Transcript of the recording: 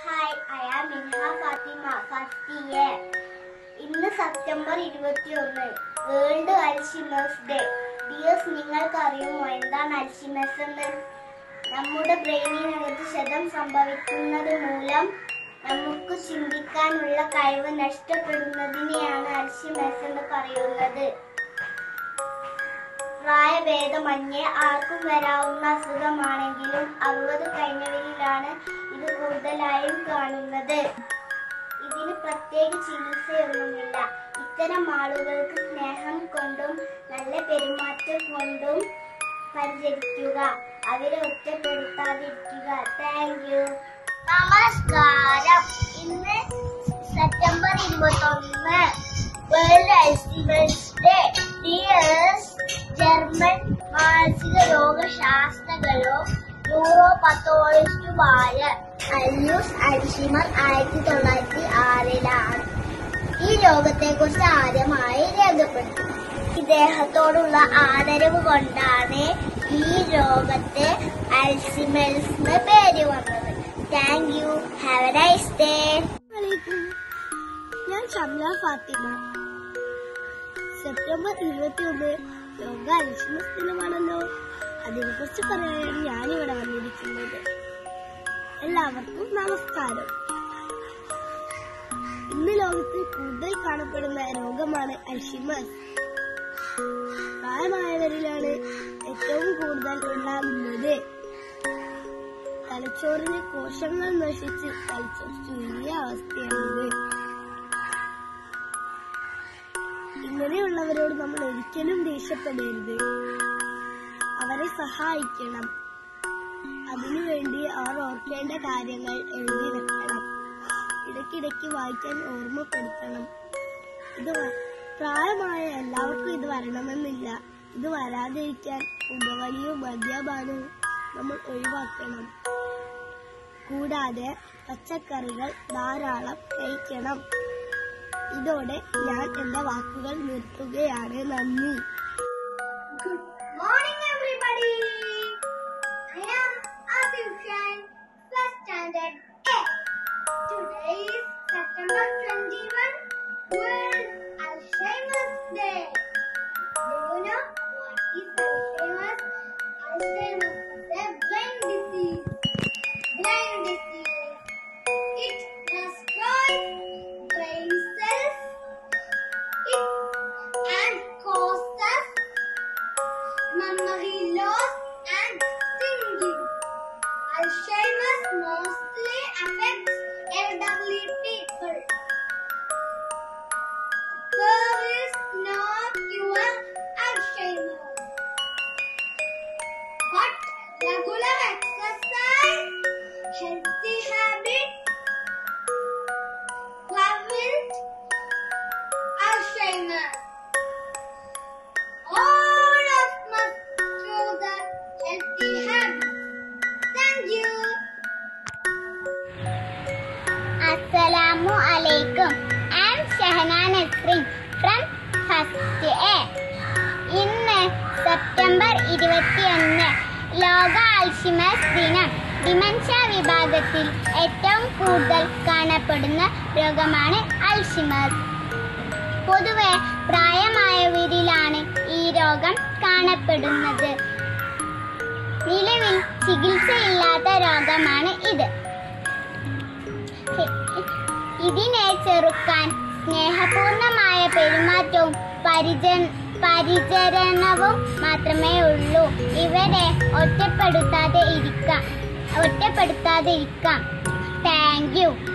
Hi I am Minha Fathima first year ഇന്ന് September ഇരുപത്തിയൊന്ന് world Alzheimer's day dears നിങ്ങൾക്ക് അറിയുമോ എന്താണ് അൽഷിമേഴ്സ് എന്ന് നമ്മുടെ ബ്രെയിനിനകത്ത് ക്ഷതം സംഭവിക്കുന്നത് മൂലം നമുക്ക് ചിന്തിക്കാനുള്ള കഴിവ് നഷ്ടപ്പെടുന്നതിനെയാണ് അൽഷിമേഴ്സ് എന്ന് പറയുന്നത് പ്രായഭേദമന്യേ ആർക്കും വരാവുന്ന അസുഖമാണെങ്കിലും അറുപത് കഴിഞ്ഞവരിലാണ് ഇത് കൂടുതലായും കാണുന്നത് ഇതിന് പ്രത്യേക ചികിത്സയൊന്നുമില്ല ഇത്തരം ആളുകൾക്ക് സ്നേഹം കൊണ്ടും നല്ല പെരുമാറ്റം കൊണ്ടും പരിചരിക്കുക അവരെ ഒറ്റപ്പെടുത്താതിരിക്കുക താങ്ക് യു നമസ്കാരം ഇന്ന് സെപ്റ്റംബർ ഇരുപത്തൊന്ന് world Alzheimer's day dears German മാനസിക രോഗശാസ്ത്രങ്ങളോ ന്യൂറോ പത്തോളിസ്റ്റുമായ അല്യൂസ് അൽഷിമർ ആയിരത്തി തൊള്ളായിരത്തി ആറിലാണ് ഈ രോഗത്തെ കുറിച്ച് ആദ്യമായി രേഖപ്പെടുത്തി ഇദ്ദേഹത്തോടുള്ള ആദരവ് കൊണ്ടാണ് ഈ രോഗത്തെ അൽസിമേഴ്സ് എന്ന് പേര് വന്നത് thank you have a nice day ഞാൻ ഷംല ഫാത്തിമ സെപ്റ്റംബർ ഇരുപത്തിയൊന്ന് ലോക അൽഷിമസ് ദിനമാണല്ലോ അതിനെക്കുറിച്ച് പറയാനാണ് ഞാനിവിടെ വന്നിരിക്കുന്നത് എല്ലാവർക്കും നമസ്കാരം ഇന്ന് ലോകത്തിൽ കൂടുതൽ കാണപ്പെടുന്ന രോഗമാണ് അൽഷിമസ് പ്രായമായവരിലാണ് ഏറ്റവും കൂടുതൽ ഉണ്ടാകുന്നത് തലച്ചോറിലെ കോശങ്ങൾ നശിച്ച് തലച്ചോർ ചുരുങ്ങിയ അവസ്ഥയാണിത് ഇങ്ങനെയുള്ളവരോട് നമ്മൾ ഒരിക്കലും ദേഷ്യപ്പെടരുത് അവരെ സഹായിക്കണം അതിനുവേണ്ടി അവർ ഓർക്കേണ്ട കാര്യങ്ങൾ എഴുതി വെക്കണം ഇടയ്ക്കിടയ്ക്ക് വായിക്കാൻ ഓർമ്മപ്പെടുത്തണം ഇത് വ- പ്രായമായ എല്ലാവർക്കും ഇത് വരണമെന്നില്ല ഇത് വരാതിരിക്കാൻ പുകവലിയും മദ്യപാനവും നമ്മൾ ഒഴിവാക്കണം കൂടാതെ പച്ചക്കറികൾ ധാരാളം കഴിക്കണം ഇതോടെ ഞാൻ എന്റെ വാക്കുകൾ നിർത്തുകയാണ് നന്ദി Good morning, everybody. I am Asim Khan, first standard A. Today is September 21, World Alzheimer's Day. Do you know what is Alzheimer's? Alzheimer's is a brain disease. Brain disease. It destroys brain cells. It and causes memory loss and thinking. Alzheimer's mostly affects elderly people. There is no cure Alzheimer's. But regular exercise, healthy habits, prevent Alzheimer's. All of must do the healthy habits. Thank you. Assalamu alaikum. I am Shahana Nasrin from First A. ഇന്ന് September ഇരുപത്തിയൊന്ന് ലോക Alzheimer's ദിനം dementia വിഭാഗത്തിൽ ഏറ്റവും കൂടുതൽ കാണപ്പെടുന്ന രോഗമാണ് Alzheimer's പൊതുവെ പ്രായമായവരിലാണ് ഈ രോഗം കാണപ്പെടുന്നത് നിലവിൽ ചികിത്സയില്ലാത്ത രോഗമാണ് ഇത് ഇതിനെ ചെറുക്കാൻ സ്നേഹപൂർണമായ പെരുമാറ്റവും പരിച പരിചരണവും മാത്രമേ ഉള്ളൂ ഇവരെ ഒറ്റപ്പെടുത്താതെ ഇരിക്കാം ഒറ്റപ്പെടുത്താതെ ഇരിക്കാം താങ്ക് യു